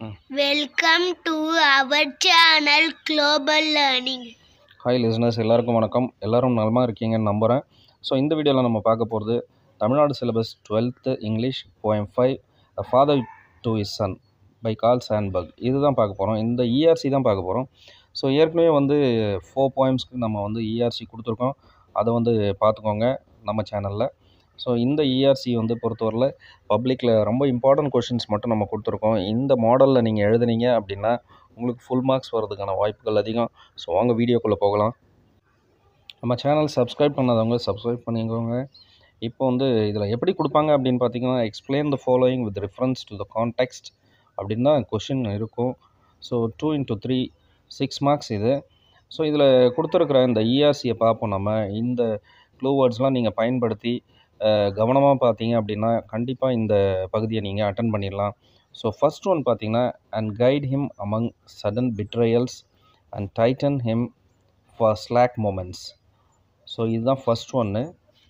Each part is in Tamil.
Welcome to our channel Global Learning. Hi listeners எல்லாருக்கும் வணக்கம் எல்லாரும் நலமாக இருக்கீங்கன்னு நம்புகிறேன் ஸோ இந்த வீடியோவில் நம்ம பார்க்க போகிறது Tamil Nadu syllabus twelfth English poem five a father to his son by Carl Sandburg இதுதான் பார்க்க போகிறோம் இந்த இஆர்சி தான் பார்க்க போகிறோம் ஸோ ஏற்கனவே வந்து ஃபோர் போயம்ஸ்க்கு நம்ம வந்து இஆர்சி கொடுத்துருக்கோம் அதை வந்து பார்த்துக்கோங்க நம்ம சேனலில் ஸோ இந்த இஆர்சி வந்து பொறுத்தவரையில் பப்ளிக்கில் ரொம்ப இம்பார்ட்டன்ட் கொஷின்ஸ் மட்டும் நம்ம கொடுத்துருக்கோம் இந்த மாடலில் நீங்கள் எழுதுனீங்க அப்படின்னா உங்களுக்கு ஃபுல் மார்க்ஸ் வர்றதுக்கான வாய்ப்புகள் அதிகம் ஸோ வாங்க வீடியோக்குள்ளே போகலாம் நம்ம சேனல் சப்ஸ்கிரைப் பண்ணாதவங்க சப்ஸ்கிரைப் பண்ணிக்கோங்க இப்போ வந்து இதில் எப்படி கொடுப்பாங்க அப்படின்னு பார்த்தீங்கன்னா explain the following with reference to the context அப்படின்னு தான் கொஷின் இருக்கும் so two into three six marks இது ஸோ இதில் கொடுத்துருக்குற இந்த இஆர்சியை பார்ப்போம் நம்ம இந்த க்ளூ வேர்ட்ஸ்லாம் நீங்கள் பயன்படுத்தி கவனமாக பார்த்தீங்க அப்படின்னா கண்டிப்பாக இந்த பகுதியை நீங்கள் அட்டன் பண்ணிடலாம் ஸோ ஃபஸ்ட் ஒன் பார்த்தீங்கன்னா and guide him among sudden betrayals and tighten him for slack moments so இதுதான் ஃபஸ்ட் ஒன்று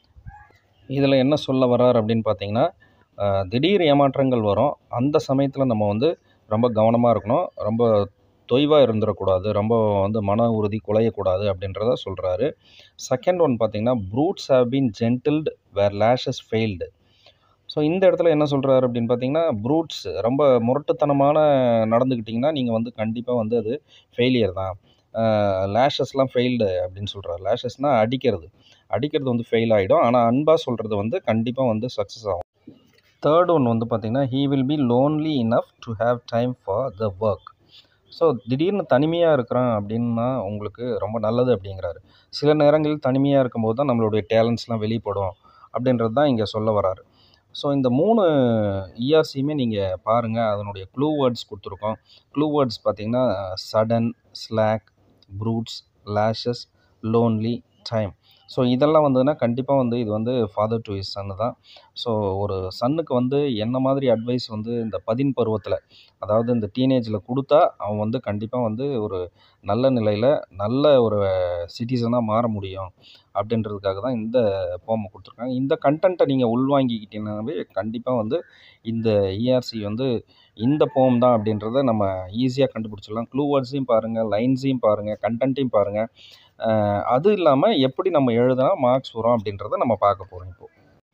இதில் என்ன சொல்ல வர்றார் அப்படின்னு பார்த்தீங்கன்னா அஹ், திடீர் ஏமாற்றங்கள் வரும் அந்த சமயத்தில் நம்ம வந்து ரொம்ப கவனமாக இருக்கணும் ரொம்ப தொய்வாக இருந்துடக்கூடாது ரொம்ப வந்து மன உறுதி குலையக்கூடாது அப்படின்றத சொல்கிறாரு செகண்ட் ஒன் பார்த்தீங்கன்னா brutes have been gentled where lashes failed so இந்த இடத்துல என்ன சொல்கிறாரு அப்படின்னு பார்த்தீங்கன்னா ப்ரூட்ஸ் ரொம்ப முரட்டுத்தனமான நடந்துக்கிட்டிங்கன்னா நீங்கள் வந்து கண்டிப்பாக வந்து அது ஃபெயிலியர் தான் லேஷஸ்லாம் ஃபெயில்டு அப்படின்னு சொல்கிறார் லேஷஸ்னால் அடிக்கிறது அடிக்கிறது வந்து ஃபெயில் ஆகிடும் ஆனால் அன்பாக சொல்கிறது வந்து கண்டிப்பாக வந்து சக்ஸஸ் ஆகும் தேர்ட் ஒன் வந்து பார்த்திங்கன்னா he will be lonely enough to have time for the work so திடீர்னு தனிமையாக இருக்கிறான் அப்படின்னா உங்களுக்கு ரொம்ப நல்லது அப்படிங்கிறாரு சில நேரங்களில் தனிமையாக இருக்கும்போது தான் நம்மளுடைய டேலண்ட்ஸ்லாம் வெளிப்படும் அப்படின்றது தான் இங்கே சொல்ல வராரு ஸோ இந்த மூணு இஆர்சியுமே நீங்கள் பாருங்கள் அதனுடைய க்ளூ வேர்ட்ஸ் கொடுத்துருக்கோம் க்ளூ வேர்ட்ஸ் பார்த்தீங்கன்னா sudden slack brutes lashes lonely time so இதெல்லாம் வந்ததுன்னா கண்டிப்பாக வந்து இது வந்து ஃபாதர் டு இஸ் சன்னு தான் ஸோ ஒரு சன்னுக்கு வந்து என்ன மாதிரி அட்வைஸ் வந்து இந்த பதின் பருவத்தில் அதாவது இந்த டீனேஜில் கொடுத்தா அவன் வந்து கண்டிப்பாக வந்து ஒரு நல்ல நிலையில் நல்ல ஒரு சிட்டிசனாக மாற முடியும் அப்படின்றதுக்காக தான் இந்த போமை கொடுத்துருக்காங்க இந்த கண்டென்ட்டை நீங்கள் உள்வாங்கிக்கிட்டீங்கன்னாவே கண்டிப்பாக வந்து இந்த இஆர்சி வந்து இந்த போம் தான் அப்படின்றத நம்ம ஈஸியாக கண்டுபிடிச்சிடலாம் க்ளூ வேர்ட்ஸையும் பாருங்கள் லைன்ஸையும் பாருங்கள் கண்டென்ட்டையும் பாருங்கள் அது இல்லாமல் எப்படி நம்ம எழுதினா மார்க்ஸ் வரும் அப்படின்றத நம்ம பார்க்க போகிறோம் இப்போது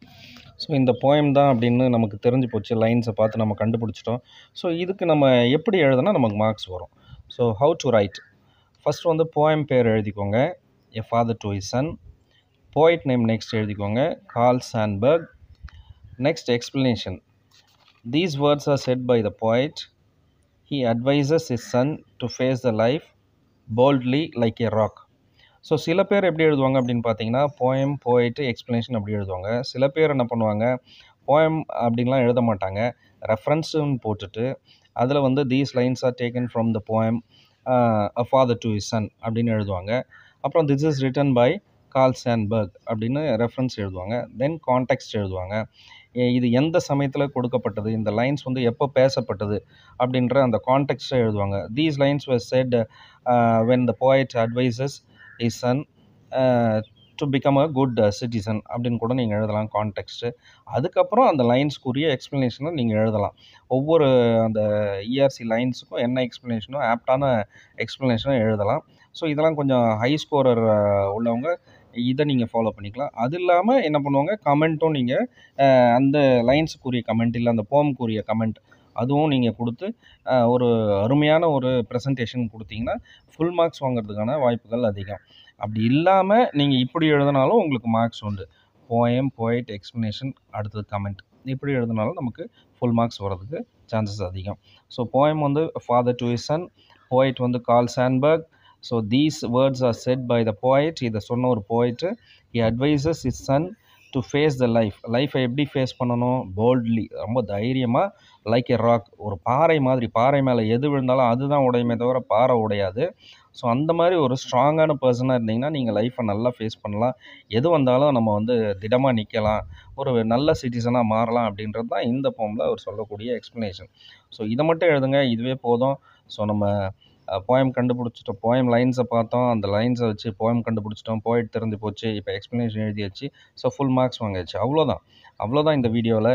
ஸோ இந்த போயம் தான் அப்படின்னு நமக்கு தெரிஞ்சு போச்சு லைன்ஸை பார்த்து நம்ம கண்டுபிடிச்சிட்டோம் ஸோ இதுக்கு நம்ம எப்படி எழுதுனா நமக்கு மார்க்ஸ் வரும் so how to write first வந்து போயம் பேர் எழுதிக்கோங்க a father to his son poet name next எழுதிக்கோங்க Carl Sandburg next explanation these words are said by the poet he advises his son to face the life boldly like a rock so சில பேர் எப்படி எழுதுவாங்க அப்படின்னு பார்த்தீங்கன்னா போயம் போயிட்டு எக்ஸ்ப்ளனேஷன் அப்படி எழுதுவாங்க சில பேர் என்ன பண்ணுவாங்க போயம் அப்படின்லாம் எழுத மாட்டாங்க ரெஃபரன்ஸுன்னு போட்டுட்டு அதில் வந்து these lines are taken from the poem a father to his son அப்படின்னு எழுதுவாங்க அப்புறம் this is written by Carl Sandburg அப்படின்னு ரெஃபரன்ஸ் எழுதுவாங்க தென் கான்டெக்ஸ்ட் எழுதுவாங்க எ- இது எந்த சமயத்தில் கொடுக்கப்பட்டது இந்த லைன்ஸ் வந்து எப்போ பேசப்பட்டது அப்படின்ற அந்த கான்டெக்ஸ்ட்டை எழுதுவாங்க these lines were said uh, when the poet advises his son uh, to become a good uh, citizen அப்படின்னு கூட நீங்கள் எழுதலாம் கான்டெக்ஸ்ட்டு அதுக்கப்புறம் அந்த லைன்ஸ்க்குரிய எக்ஸ்ப்ளனேஷனை நீங்கள் எழுதலாம் ஒவ்வொரு அந்த இஆர்சி லைன்ஸுக்கும் என்ன எக்ஸ்ப்ளனேஷனோ ஆப்டான எக்ஸ்ப்ளனேஷனும் எழுதலாம் ஸோ இதெல்லாம் கொஞ்சம் ஹை ஸ்கோரர் உள்ளவங்க இதை நீங்கள் ஃபாலோ பண்ணிக்கலாம் அது இல்லாமல் என்ன பண்ணுவாங்க கமெண்ட்டும் நீங்கள் அந்த லைன்ஸுக்குரிய கமெண்ட் இல்லை அந்த போமுக்குரிய கமெண்ட் அதுவும் நீங்கள் கொடுத்து அஹ், ஒரு அருமையான ஒரு ப்ரெசன்டேஷன் கொடுத்தீங்கன்னா ஃபுல் மார்க்ஸ் வாங்குறதுக்கான வாய்ப்புகள் அதிகம் அப்படி இல்லாமல் நீங்கள் இப்படி எழுதினாலும் உங்களுக்கு மார்க்ஸ் உண்டு போயம் போயிட் எக்ஸ்ப்ளனேஷன் அடுத்தது கமெண்ட் இப்படி எழுதினாலும் நமக்கு ஃபுல் மார்க்ஸ் வர்றதுக்கு சான்சஸ் அதிகம் ஸோ போயம் வந்து ஃபாதர் டு சன் போயிட் வந்து Carl Sandburg so these words are said by the poet இதை சொன்ன ஒரு poet he advises his son to face the life லைஃப்பை எப்படி ஃபேஸ் பண்ணணும் போல்ட்லி ரொம்ப தைரியமாக லைக் எ ராக் ஒரு பாறை மாதிரி பாறை மேலே எது விழுந்தாலும் அதுதான் உடையுமே தவிர பாறை உடையாது ஸோ அந்த மாதிரி ஒரு ஸ்ட்ராங்கான பர்சனாக இருந்தீங்கன்னா நீங்கள் லைஃப்பை நல்லா ஃபேஸ் பண்ணலாம் எது வந்தாலும் நம்ம வந்து திடமாக நிற்கலாம் ஒரு நல்ல சிட்டிசனாக மாறலாம் அப்படின்றது தான் இந்த போமில் அவர் சொல்லக்கூடிய எக்ஸ்ப்ளனேஷன் ஸோ இதை மட்டும் எழுதுங்க இதுவே போதும் ஸோ நம்ம போயம் கண்டுபிடிச்சிட்டோம் போயம் லைன்ஸை பார்த்தோம் அந்த லைன்ஸை வச்சு போயம் கண்டுபிடிச்சிட்டோம் போயிட் தெரிஞ்சு போச்சு இப்போ எக்ஸ்ப்ளனேஷன் எழுதியாச்சு ஸோ ஃபுல் மார்க்ஸ் வாங்கியாச்சு அவ்வளோதான் அவ்வளோதான் இந்த வீடியோவில்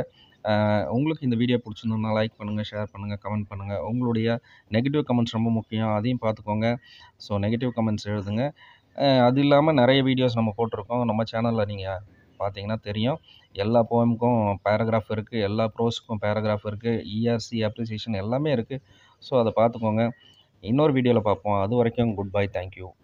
அஹ் உங்களுக்கு இந்த வீடியோ பிடிச்சிருந்தோம்னா லைக் பண்ணுங்கள் ஷேர் பண்ணுங்கள் கமெண்ட் பண்ணுங்கள் உங்களுடைய நெகட்டிவ் கமெண்ட்ஸ் ரொம்ப முக்கியம் அதையும் பார்த்துக்கோங்க ஸோ நெகட்டிவ் கமெண்ட்ஸ் எழுதுங்க அஹ் அது இல்லாமல் நிறைய வீடியோஸ் நம்ம போட்டிருக்கோம் நம்ம சேனலில் நீங்கள் பார்த்தீங்கன்னா தெரியும் எல்லா போயமுக்கும் பேராகிராஃப் இருக்குது எல்லா ப்ரோஸுக்கும் பேராகிராஃப் இருக்குது இஆர்சி அப்ரிசியேஷன் எல்லாமே இருக்குது ஸோ அதை பார்த்துக்கோங்க இன்னொரு வீடியோவில் பார்ப்போம் அது வரைக்கும் குட் பை தேங்க்யூ